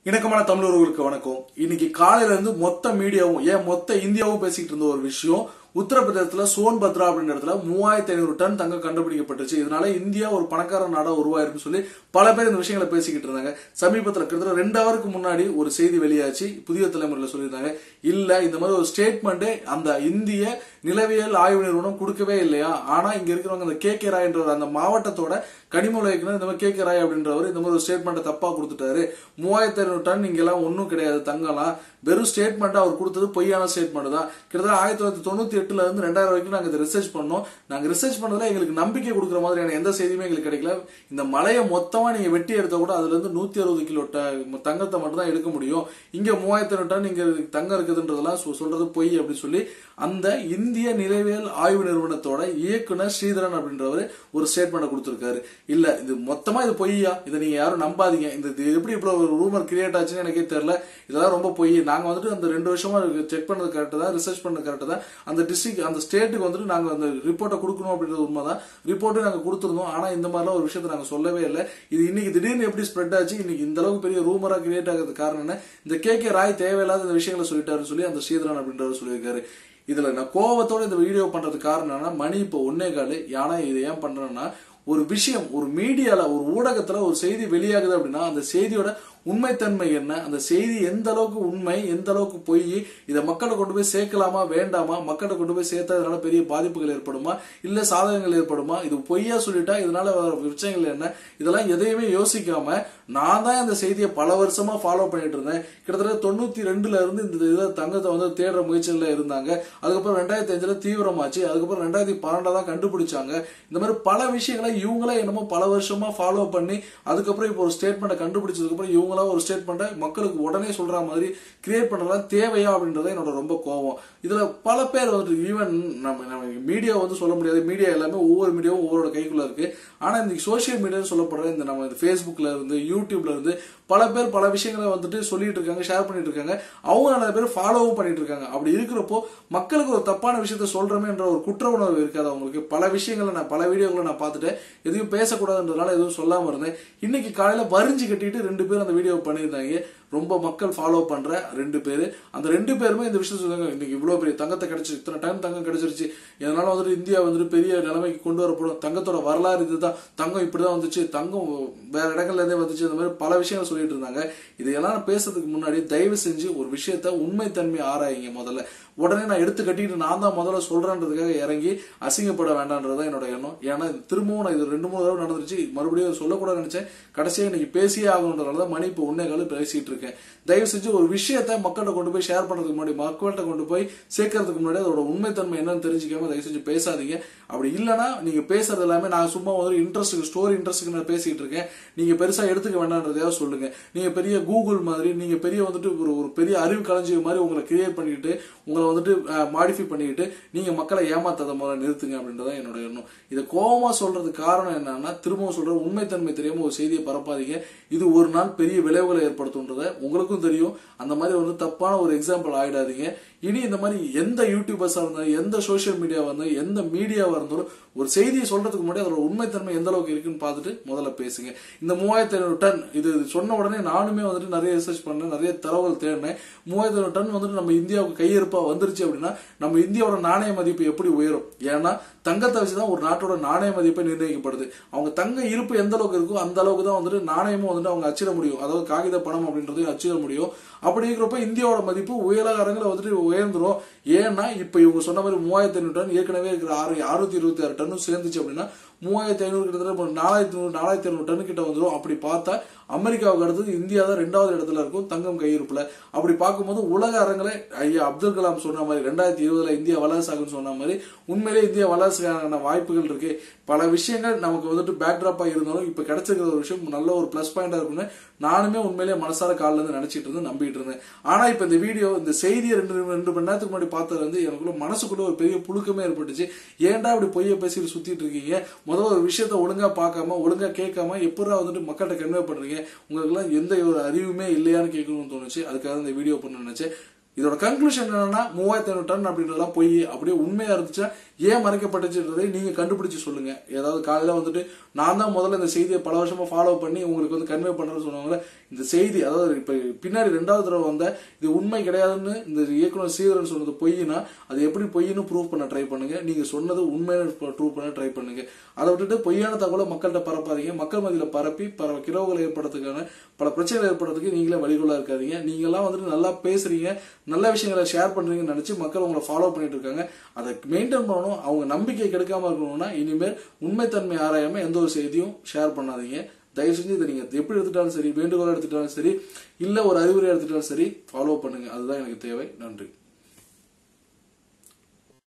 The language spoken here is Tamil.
இணக்கமான தமிழர்களுக்கு வணக்கம் இன்னைக்கு காலையில இருந்து மொத்த மீடியாவும் ஏன் மொத்த இந்தியாவும் பேசிக்கிட்டு இருந்த ஒரு விஷயம் உத்தரப்பிரதேசத்துல சோன்பத்ரா அப்படின்ற இடத்துல மூவாயிரத்தி ஐநூறு டன் தங்கம் கண்டுபிடிக்கப்பட்டுச்சு இதனால இந்தியா ஒரு பணக்கார நாடா உருவாயிருக்குன்னு சொல்லி பல பேர் இந்த விஷயங்களை பேசிக்கிட்டு இருந்தாங்க சமீபத்துல கிட்டத்தட்ட ரெண்டு ஹவருக்கு முன்னாடி ஒரு செய்தி வெளியாச்சு புதிய தலைமுறையில சொல்லியிருந்தாங்க இல்ல இந்த மாதிரி ஒரு ஸ்டேட்மெண்ட் அந்த இந்திய நிலவியல் ஆய்வு நிறுவனம் கொடுக்கவே இல்லையா ஆனா இங்க இருக்கிறவங்க அந்த கே கே ராய்ன்ற அந்த மாவட்டத்தோட கனிமூல இயக்குனர் இந்த மாதிரி கே கே ராய் அப்படின்றவர் இந்த மாதிரி ஒரு ஸ்டேட்மெண்ட் தப்பா கொடுத்துட்டாரு மூவாயிரத்தி ஐநூறு டன் இங்கெல்லாம் ஒன்றும் கிடையாது தங்கலாம் வெறும் ஸ்டேட்மெண்ட் அவர் கொடுத்தது பொய்யான ஸ்டேட்மெண்ட் தான் கிட்டத்தட்ட ஆயிரத்தி தொள்ளாயிரத்தி தொண்ணூத்தி எட்டுல இருந்து ரெண்டாயிரம் வரைக்கும் நாங்க இதை ரிசர்ச் பண்ணோம் நாங்க ரிசர்ச் பண்ணதுல எங்களுக்கு நம்பிக்கை கொடுக்குற மாதிரியான எந்த செய்தியுமே எங்களுக்கு கிடைக்கல இந்த மலையை மொத்தமா நீங்க வெட்டி எடுத்த கூட அதுல இருந்து நூத்தி அறுபது கிலோ ட- தங்கத்தை மட்டும் தான் எடுக்க முடியும் இங்க மூவாயிரத்தி ஐநூறு டன் இங்க தங்கம் இருக்குதுன்றதெல்லாம் சொ- சொல்றது பொய் அப்படின்னு சொல்லி அந்த இந்திய நிலவியல் ஆய்வு நிறுவனத்தோட இயக்குனர் ஸ்ரீதரன் அப்படின்றவர் ஒரு ஸ்டேட்மெண்ட் கொடுத்திருக்காரு இல்ல இது மொத்தமா இது பொய்யா இதை நீங்க யாரும் நம்பாதீங்க இந்த இது எப்படி இவ்வளவு ஒரு ரூமர் கிரியேட் ஆச்சுன்னு எனக்கே தெரியல இதெல்லாம் ரொம்ப பொய் நாங்க வந்துட்டு அந்த ரெண்டு வருஷமா செக் பண்ணது கரெக்ட் தான் ரிசர்ச் பண்ணது கரெக்ட் தான் அந்த டிஸ்ட்ரிக்ட் அந்த ஸ்டேட்டுக்கு வந்துட்டு நாங்க அந்த ரிப்போர்ட்டை கொடுக்கணும் அப்படின்றது உண்மைதான் ரிப்போர்ட்டும் நாங்க கொடுத்துருந்தோம் ஆனா இந்த மாதிரிலாம் ஒரு விஷயத்தை நாங்க சொல்லவே இல்லை இது இன்னைக்கு திடீர்னு எப்படி ஸ்ப்ரெட் ஆச்சு இன்னைக்கு இந்த அளவுக்கு பெரிய ரூமரா கிரியேட் ஆகிறதுக்கு காரணம் என்ன இந்த கே கே ராய் தேவையில்லாத இந்த விஷயங்களை சொல்லிட்டாருன்னு சொல்லி அந்த ஸ்ரீதரன் அப்படின்றவர் சொல்லியிருக்காரு இதுல நான் கோவத்தோட இந்த வீடியோ பண்றதுக்கு காரணம் என்னன்னா மணி இப்போ ஒன்னே காலு ஆனா இது ஏன் பண்றேன்னா ஒரு விஷயம் ஒரு மீடியால ஒரு ஊடகத்துல ஒரு செய்தி வெளியாகுது அப்படின்னா அந்த செய்தியோட உண்மைத்தன்மை என்ன அந்த செய்தி எந்த அளவுக்கு உண்மை எந்த அளவுக்கு பொய் இதை மக்களை கொண்டு போய் சேர்க்கலாமா வேண்டாமா மக்களை கொண்டு போய் சேர்த்தா இதனால பெரிய பாதிப்புகள் ஏற்படுமா இல்ல சாதகங்கள் ஏற்படுமா இது பொய்யா சொல்லிட்டா இதனால வர விஷயங்கள் என்ன இதெல்லாம் எதையுமே யோசிக்காம நான் தான் இந்த செய்தியை பல வருஷமா ஃபாலோ பண்ணிட்டு இருந்தேன் கிட்டத்தட்ட தொண்ணூத்தி ரெண்டுல இருந்து இந்த இதுல தங்கத்தை வந்து தேடுற முயற்சியில இருந்தாங்க அதுக்கப்புறம் ரெண்டாயிரத்தி அஞ்சுல தீவிரமாச்சு அதுக்கப்புறம் ரெண்டாயிரத்தி பன்னெண்டுல தான் கண்டுபிடிச்சாங்க இந்த மாதிரி பல விஷயங்களை இவங்களே என்னமோ பல வருஷமா ஃபாலோ பண்ணி அதுக்கப்புறம் இப்போ ஒரு ஸ்டேட்மெண்ட்டை கண்டுபிடிச்சதுக்கு அப்புறம் இவங்களா ஒரு ஸ்டேட்மெண்ட்டை மக்களுக்கு உடனே சொல்ற மாதிரி கிரியேட் பண்றதெல்லாம் தேவையா அப்படின்றது என்னோட ரொம்ப கோவம் இதுல பல பேர் வந்துட்டு ஈவன் நம்ம நம்ம மீடியா வந்து சொல்ல முடியாது மீடியா எல்லாமே ஒவ்வொரு மீடியாவும் ஒவ்வொரு கைக்குள்ள இருக்கு ஆனா இந்த சோசியல் மீடியான்னு சொல்லப்படுற இந்த நம்ம இந்த ஃபேஸ்புக்ல இருந்து யூடியூப்ல இருந்து பல பேர் பல விஷயங்களை வந்துட்டு சொல்லிட்டு இருக்காங்க ஷேர் பண்ணிட்டு இருக்காங்க அவங்க நிறைய பேர் ஃபாலோவும் பண்ணிட்டு இருக்காங்க அப்படி இருக்கிறப்போ மக்களுக்கு ஒரு தப்பான விஷயத்த சொல்றமேன்ற ஒரு குற்ற உணர்வு இருக்காது அவங்களுக்கு பல விஷயங்களை நான் பல வீடியோக்களை நான் பார்த்துட்டேன் எதையும் பேசக்கூடாதுன்றதுனால எதுவும் சொல்லாம இருந்தேன் இன்னைக்கு காலையில வரிஞ்சு கட்டிட்டு ரெண்டு பேரும் அந்த வீடியோ பண்ணியிருந்தாங்க ரொம்ப மக்கள் ஃபாலோ பண்ற ரெண்டு பேர் அந்த ரெண்டு பேருமே இந்த விஷயம் சொல்லுங்க இன்னைக்கு இவ்வளவு பெரிய தங்கத்தை கிடைச்சு இத்தனை டைம் தங்கம் கிடைச்சிருச்சு இதனால வந்துட்டு இந்தியா வந்துட்டு பெரிய நிலைமைக்கு கொண்டு வரப்படும் தங்கத்தோட வரலாறு இதுதான் தங்கம் இப்படிதான் வந்துச்சு தங்கம் வேற இடங்கள்ல இருந்தே வந்துச்சு இந்த மாதிரி பல விஷயங்கள் சொல்லிட்டு இருந்தாங்க இதையெல்லாம் பேசுறதுக்கு முன்னாடி தயவு செஞ்சு ஒரு விஷயத்த உண்மைத்தன்மை ஆராயிங்க முதல்ல உடனே நான் எடுத்து கட்டிட்டு நான் தான் முதல்ல சொல்றேன்றதுக்காக இறங்கி அசிங்கப்பட வேண்டாம்ன்றதுதான் என்னோட எண்ணம் ஏன்னா இது திரும்பவும் நான் இது ரெண்டு மூணு தடவை நடந்துருச்சு மறுபடியும் இதை சொல்லக்கூடாது நினைச்சேன் கடைசியா இன்னைக்கு பேசியே ஆகணுன்றதால தான் மணி இப்போ உன்னே காலம் பேசிட்டு இருக்கேன் தயவு செஞ்சு ஒரு விஷயத்த மக்கள்கிட்ட கொண்டு போய் ஷேர் பண்றதுக்கு முன்னாடி மக்கள்கிட்ட கொண்டு போய் சேர்க்கறதுக்கு முன்னாடி அதோட உண்மைத்தன்மை என்னன்னு தெரிஞ்சுக்காம தயவு செஞ்சு பேசாதீங்க அப்படி இல்லைன்னா நீங்க பேசுறது எல்லாமே நான் சும்மா ஒரு இன்ட்ரெஸ்ட் ஸ்டோரி இன்ட்ரெஸ்ட்டுக்கு நான் பேசிட்டு இருக்கேன் நீங்க பெருசா எடுத்துக்க வேண்டாம்ன்றதையாவது சொல்லுங்க நீங்க பெரிய கூகுள் மாதிரி நீங்க பெரிய வந்துட்டு ஒரு ஒரு பெரிய அறிவு களஞ்சியம் மாதிரி உங்களை கிரியேட் பண்ணிட்டு உங்களை வந்துட்டு மாடிஃபை பண்ணிக்கிட்டு நீங்க மக்களை ஏமாத்தாத முறை நிறுத்துங்க அப்படின்றதான் என்னோட எண்ணம் இதை கோபமா சொல்றதுக்கு காரணம் என்னன்னா திரும்பவும் சொல்ற உண்மைத்தன்மை தெரியாம ஒரு செய்தியை பரப்பாதீங்க இது ஒரு நாள் பெரிய விளைவுகளை ஏற்படுத்தும்ன்றத உங்களுக்கும் தெரியும் அந்த மாதிரி வந்து தப்பான ஒரு எக்ஸாம்பிள் ஆயிடாதீங்க இனி இந்த மாதிரி எந்த யூடியூபர்ஸா இருந்தாலும் எந்த சோஷியல் மீடியாவா இருந்தாலும் எந்த மீடியாவா இருந்தாலும் ஒரு செய்தியை சொல்றதுக்கு முன்னாடி அதோட உண்மைத்தன்மை எந்த அளவுக்கு இருக்குன்னு பார்த்துட்டு முதல்ல பேசுங்க இந்த மூவாயிரத்தி ஐநூறு டன் இது சொன்ன உடனே நானுமே வந்துட்டு நிறைய ரிசர்ச் பண்ணேன் நிறைய தகவல் தேடினேன் மூவாயிரத்தி ஐநூறு டன் வந்துட்டு நம்ம இந்தியாவுக்கு கையிருப்பா வந்துருச்சு அப்படின்னா நம்ம இந்தியாவோட நாணய மதிப்பு எப்படி உயரும் ஏன்னா தங்கத்தை வச்சுதான் ஒரு நாட்டோட நாணய மதிப்பை நிர்ணயிக்கப்படுது அவங்க தங்க இருப்பு எந்த அளவுக்கு இருக்கோ அந்த அளவுக்கு தான் வந்துட்டு நாணயமும் வந்துட்டு அவங்க அச்சிட முடியும் அதாவது காகித பணம் அப்படின்றதையும் அச்சிட முடியும் அப்படி இருக்கிறப்ப இந்தியாவோட மதிப்பு உயரகரங்களை வந்துட்டு உயர்ந்துரும் ஏன்னா இப்ப இவங்க சொன்ன மாதிரி மூவாயிரத்தி ஐநூறு டன் ஏற்கனவே இருக்கிற ஆறு அறுநூத்தி இருபத்தி ஆறு டன்னும் சேர்ந்துச்சு அப்படின்னா மூவாயிரத்தி ஐநூறு கிட்டத்தட்ட இப்போ நாலாயிரத்தி நூறு நாலாயிரத்தி ஐநூறு டன் கிட்ட வந்துடும் அப்படி பார்த்தா அமெரிக்காவுக்கு அடுத்தது இந்தியா தான் ரெண்டாவது இடத்துல இருக்கும் தங்கம் கையிருப்புல அப்படி பார்க்கும்போது உலக அரங்கில் ஐயா அப்துல் கலாம் சொன்ன மாதிரி ரெண்டாயிரத்தி இருபதுல இந்தியா வல்லரசு ஆகும்னு சொன்ன மாதிரி உண்மையிலே இந்தியா வல்லரசுக்கான வாய்ப்புகள் இருக்கு பல விஷயங்கள் நமக்கு வந்துட்டு பேக்ட்ராப்பா இருந்தாலும் இப்ப கிடைச்சிருக்கிற ஒரு விஷயம் நல்ல ஒரு பிளஸ் பாயிண்டா இருக்குன்னு நானுமே உண்மையிலேயே மனசார காலில இருந்து நினைச்சிட்டு இருந்து நம்பிட்டு இருந்தேன் ஆனா இப்ப இந்த வீடியோ இந்த செய்தியை ரெண்டு ரெண்டு மணி நேரத்துக்கு முன்னாடி பார்த்தது வந்து எனக்குள்ள மனசுக்குள்ள ஒரு பெரிய புழுக்கமே ஏற்பட்டுச்சு ஏன்டா இப்படி பொய்ய பேசிட்டு சுத்திட்டு இருக்கீங்க முதல்ல ஒரு விஷயத்த ஒழுங்கா பார்க்காம ஒழுங்கா கேட்காம எப்படா வந்துட்டு மக்கள்கிட்ட கன்வே பண்றீங்க உங்களுக்கு எல்லாம் எந்த ஒரு அறிவுமே இல்லையான்னு கேட்கணும்னு தோணுச்சு அதுக்காக இந்த வீடியோ பண்ண நினைச்சேன் இதோட கன்க்ளூஷன் என்னன்னா மூவாயிரத்தி ஐநூறு டன் அப்படின்றதெல்லாம் போய் அப்படியே உண்மையா இருந்துச்சா ஏன் மறைக்கப்பட்டுச்சுன்றதை நீங்க கண்டுபிடிச்சு சொல்லுங்க ஏதாவது காலையில வந்துட்டு நான் தான் முதல்ல இந்த செய்தியை பல வருஷமா ஃபாலோ பண்ணி உங்களுக்கு வந்து கன்வே பண்றேன்னு சொன்னவங்க இந்த செய்தி அதாவது இப்ப பின்னாடி ரெண்டாவது தடவை வந்த இது உண்மை கிடையாதுன்னு இந்த இயக்குனர் ஸ்ரீதரன் சொன்னது பொய்னா அது எப்படி பொய்ன்னு ப்ரூவ் பண்ண ட்ரை பண்ணுங்க நீங்க சொன்னது உண்மைன்னு ப்ரூவ் பண்ண ட்ரை பண்ணுங்க அதை விட்டுட்டு பொய்யான தகவலை மக்கள்கிட்ட பரப்பாதீங்க மக்கள் மத்தியில பரப்பி பல கிரவுகளை ஏற்படுறதுக்கான பல பிரச்சனைகள் ஏற்படுறதுக்கு நீங்களே வழிகோலா இருக்காதீங்க நீங்க எல்லாம் வந்துட்டு நல்லா பேசுறீங்க நல்ல விஷயங்களை ஷேர் பண்றீங்கன்னு நினைச்சு மக்கள் உங்களை ஃபாலோ பண்ணிட்டு இருக்காங்க அதை மெயின்டைன் பண்ணணும் அவங்க நம்பிக்கை கெடுக்காம இருக்கணும்னா இனிமேல் உண்மைத்தன்மை ஆராயாம எந்த ஒரு செய்தியும் ஷேர் பண்ணாதீங்க தயவு செஞ்சு இதை நீங்க எப்படி எடுத்துட்டாலும் சரி வேண்டுகோள் எடுத்துட்டாலும் சரி இல்ல ஒரு அறிவுரை எடுத்துட்டாலும் சரி ஃபாலோ பண்ணுங்க அதுதான் எனக்கு தேவை நன்றி